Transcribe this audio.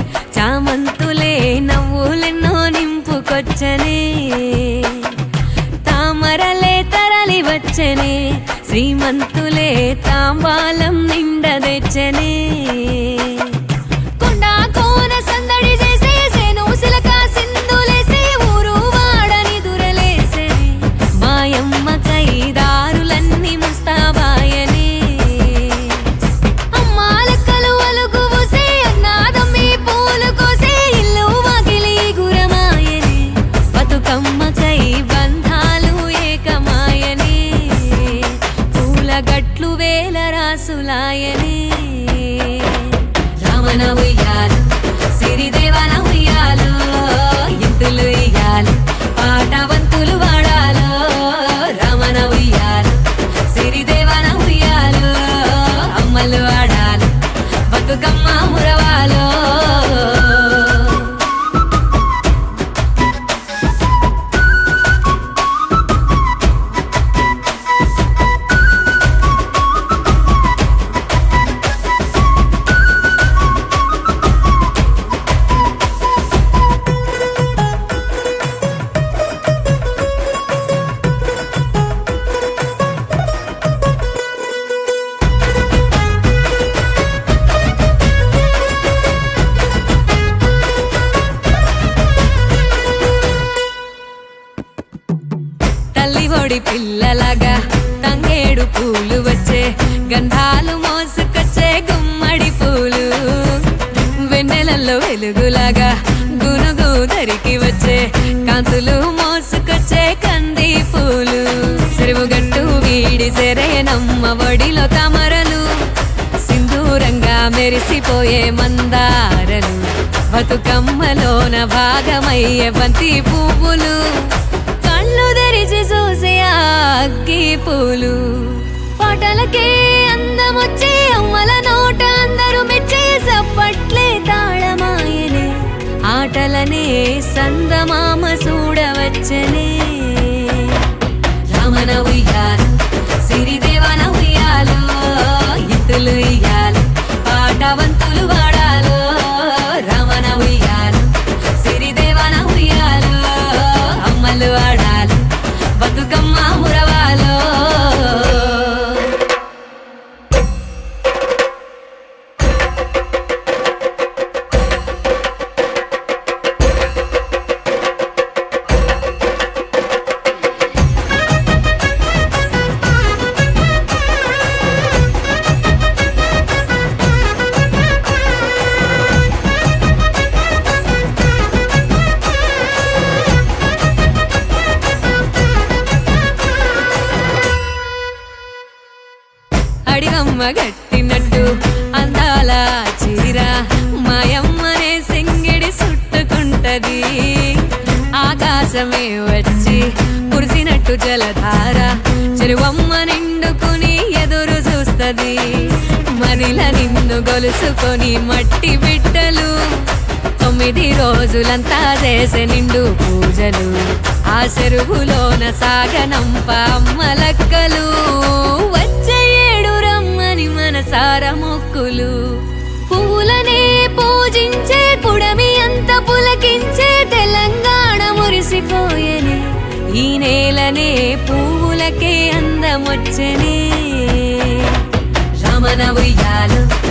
చామంతులే నవ్వులెన్నో నింపుకొచ్చనే తామరలే తరలి వచ్చనే శ్రీమంతులే తాంబాలం నిండదెచ్చనే కొండా కోన సందడి చేసే సేను సిలక సింధులేసే ఊరు వాడని దురలేసే మాయమ్మ కైదారులన్నీ ముస్తాబాయనే అమ్మా లెక్కలు అలుగు ఊసే అన్నాదమ్మి పూలు కోసే ఇల్లు వాకిలి గురమాయనే బతుకమ్మ కై బంధాలు ఏకమాయనే పూల గట్లు వేల రాసులాయనే రామన ఉయ్యాలు సిరిదేవన ఉయ్యాలు ఇంతులు ఇయ్యాలి పాటవంతులు వాడాలో రమణ ఉయ్యాలు సిరిదేవన ఉయ్యాలు అమ్మలు వాడాలి బతుకమ్మ మురవాలో తల్లి ఒడి పిల్లలాగా తంగేడు పూలు వచ్చే గంధాలు మోసుకొచ్చే గుమ్మడి పూలు వెన్నెలల్లో వెలుగులాగా గునుగు ధరికి వచ్చే కాంతులు మోసుకొచ్చే కంది పూలు చెరువుగట్టు వీడి సెరయనమ్మ ఒడిలో తమరలు సింధూరంగా మెరిసిపోయే మందారలు బతుకమ్మలోన భాగమయ్యే బంతి పువ్వులు కళ్ళు తెరిచి చూసే ఆ అగ్గి పూలు పాటలకే అందమొచ్చే అమ్మల నోట అందరూ మెచ్చే సప్పట్లే తాళమాయనే ఆటలనే సందమామ చూడవచ్చనే రామన ఉయ్యాలు సిరిదేవన ఉయ్యాలు ఇత్తులు ఇయ్యాలి పాటవంతులు వాడాలు రమణ ఉయ్యాలు సిరిదేవన ఉయ్యాలు అమ్మలు వాడాలి బతుకమ్మ మురవాలో అడిగమ్మ గట్టినట్టు అందాల చీర మాయమ్మనే సింగిడి చుట్టుకుంటది ఆకాశమే వచ్చి కురిసినట్టు జలధార చెరువమ్మ నిండుకుని ఎదురు చూస్తది మనిల నిన్ను గొలుసుకొని మట్టి బిడ్డలు తొమ్మిది రోజులంతా చేసే నిండు పూజలు ఆ చెరువులోన సాగనంప అమ్మలక్కలు వచ్చే ఏడు రమ్మని మనసార మొక్కులు పువ్వులనే పూజించే పుడమి అంత పులకించే తెలంగాణ మురిసిపోయేనే ఈ నేలనే పువ్వులకే అందమొచ్చనే రమణ ఉయ్యాలు